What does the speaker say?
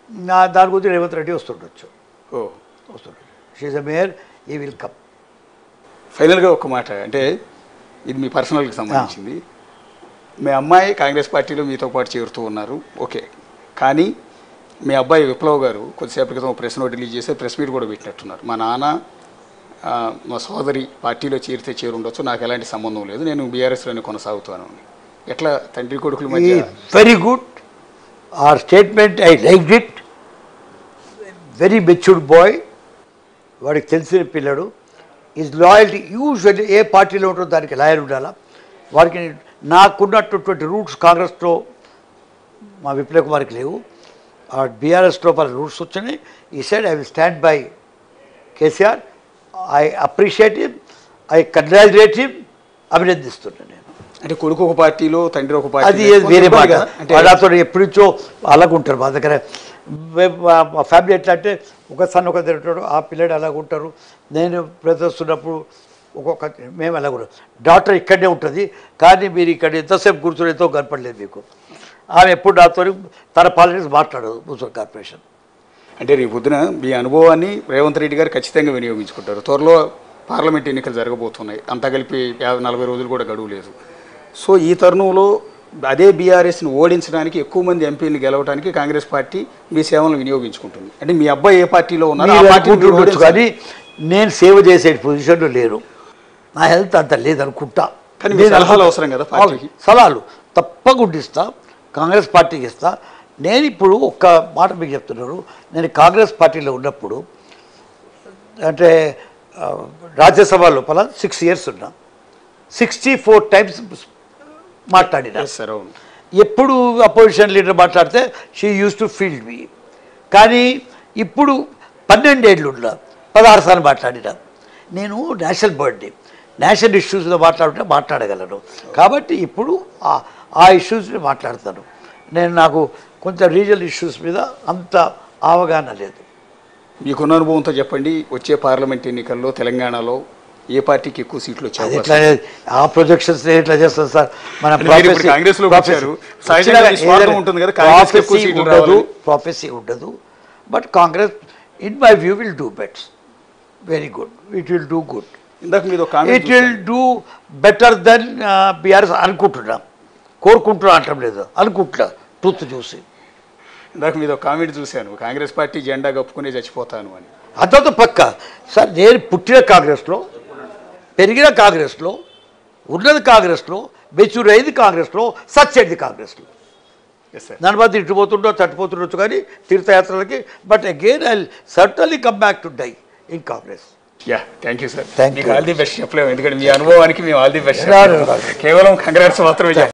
నా దాని గురించి రేవంత్ రెడ్డి వస్తుండొచ్చు ఓ వస్తుండొచ్చు she's a mayor he will come ఫైనల్గా ఒక మాట అంటే ఇది మీ పర్సనల్కి సంబంధించింది మీ అమ్మాయి కాంగ్రెస్ పార్టీలో మీతో పాటు చేరుతూ ఉన్నారు ఓకే కానీ మీ అబ్బాయి విప్లవ్ గారు కొద్దిసేపటి క్రితం ప్రెస్ నోట్ రిలీజ్ చేసి ప్రెస్ మీట్ కూడా పెట్టినట్టున్నారు మా నాన్న ఆ, మా సోదరి పార్టీలో చేరితే చేరుండొచ్చు నాకు ఎలాంటి సంబంధం లేదు నేను బీఆర్ఎస్లోనే కొనసాగుతాను అని ఎట్లా తండ్రి కొడుకుల మధ్య very good our statement I like it very matured boy వాడికి తెలిసిన పిల్లడు ఈజ్ లాయల్టీ యూజువల్లీ ఏ పార్టీలో ఉంటుందో దానికి లాయల్ ఉండాలా వాడికి నాకున్నటువంటి రూట్స్ కాంగ్రెస్లో మా విప్లవ్ కుమార్కి లేవు ఆ బీఆర్ఎస్లో వాళ్ళ రూట్స్ వచ్చినాయి ఈ side I will stand by KCR I appreciate him I congratulate him అభినందిస్తున్నాను నేను అంటే కొడుకు ఒక పార్టీలో తండ్రి ఒక అది పార్టీ వేరే మాట కదా అంటే వాళ్ళతో ఎప్పటి నుంచో అలాగుంటారు మా దగ్గర మే- మా- మా ఫ్యామిలీ ఎట్లా అంటే ఒక సన్ ఒక తింటాడు ఆ పిల్లడు అలాగుంటారు నేను బ్రదర్స్ ఉన్నప్పుడు ఒక్కొక్క మేము అలాగ డాక్టర్ ఇక్కడనే ఉంటుంది కానీ మీరు ఇక్కడ ఎంతసేపు కూర్చొని ఎంతో కనపడలేదు మీకు ఆమె ఎప్పుడు నాతో తన పాలిటిక్స్ మాట్లాడదు మున్సిపల్ కార్పొరేషన్ అంటే రేపు పొద్దున మీ అనుభవాన్ని రేవంత్ రెడ్డి గారు ఖచ్చితంగా వినియోగించుకుంటారు త్వరలో పార్లమెంట్ ఎన్నికలు జరగబోతున్నాయి అంతా కలిపి యాభై నలభై రోజులు కూడా గడువు లేదు సో ఈ తరుణంలో అదే బీఆర్ఎస్ని ఓడించడానికి ఎక్కువ మంది ఎంపీలు గెలవడానికి కాంగ్రెస్ పార్టీ మీ సేవలను వినియోగించుకుంటుంది అంటే మీ అబ్బాయి ఏ పార్టీలో ఉన్నారో ఆ మీరు పార్టీని మీరు అనుకుంటుండొచ్చు ఓడించాలి. కానీ నేను సేవ చేసే పొజిషన్లో లేను నా హెల్త్ అంత లేదనుకుంటా కానీ మీ నేను సలహాలు అవసరం కదా పార్టీకి? సలహాలు తప్పకుండా ఇస్తా కాంగ్రెస్ పార్టీకి ఇస్తా నేను ఇప్పుడు ఒక్క మాట మీకు చెప్తున్నాను నేను కాంగ్రెస్ పార్టీలో ఉన్నప్పుడు అంటే ఆ, రాజ్యసభ లోపల సిక్స్ ఇయర్స్ ఉన్నా సిక్స్టీ ఫోర్ టైమ్స్ మాట్లాడినా Yes, sir, అవును ఎప్పుడు అపోజిషన్ లీడర్ మాట్లాడితే షీ యూస్ టు ఫీల్డ్ మీ కానీ ఇప్పుడు పన్నెండేళ్ళు ఉన్నా పదహారు సార్లు మాట్లాడిన నేను నేషనల్ బర్త్డే నేషనల్ ఇష్యూస్లో మాట్లాడుతుంటే మాట్లాడగలను కాబట్టి ఇప్పుడు ఆ- ఆ ఇష్యూస్ని మాట్లాడతాను నేను నాకు కొంచెం రీజనల్ ఇష్యూస్ మీద అంత అవగాహన లేదు మీకున్న అనుభవంతో చెప్పండి వచ్చే పార్లమెంట్ ఎన్నికల్లో తెలంగాణలో ఏ పార్టీకి ఎక్కువ సీట్లు వచ్చే అది అవకాశం ఎట్లా ఆ ప్రొజెక్షన్స్ ఎట్లా చేస్తాం సార్ మన అంటే మీరు ఇప్పుడు కాంగ్రెస్లోకి వచ్చారు. సహజంగా మీ స్వార్థం ఉంటుంది కదా, కాంగ్రెస్కి ఎక్కువ సీట్లు ఉండదు రావాలి. ప్రాఫెసీ ఉండదు but Congress in my view will do bets very good it will do good ఇందాక మీరు ఒక comment it will do better than BRS అనుకుంటున్నా కోరుకుంటున్నా అంటం లేదు అనుకుంటున్నా ట్రూత్ చూసి ఇందాక మీద ఒక కామెంట్ చూశాను కాంగ్రెస్ పార్టీ జెండా కప్పుకునే చచ్చిపోతాను అని అదంతా పక్క సార్ నేను పుట్టిన కాంగ్రెస్లో పెరిగిన కాంగ్రెస్లో ఉన్నది కాంగ్రెస్లో మెచ్యూర్ అయింది కాంగ్రెస్లో సచ్చేది కాంగ్రెస్లో ఎస్ సార్ దాని బట్టి ఇటుపోతుండో తట్టుపోతుండొచ్చు కానీ తీర్థయాత్రలకి but again I certainly come back to die in Congress yeah thank you sir Thank మీకు you. ఆల్ ది బెస్ట్ చెప్పలేము ఎందుకంటే మీ అనుభవానికి మేము ఆల్ ది బెస్ట్ రాదు, రాదు. కేవలం కంగ్రాట్స్ మాత్రమే చెప్పాలి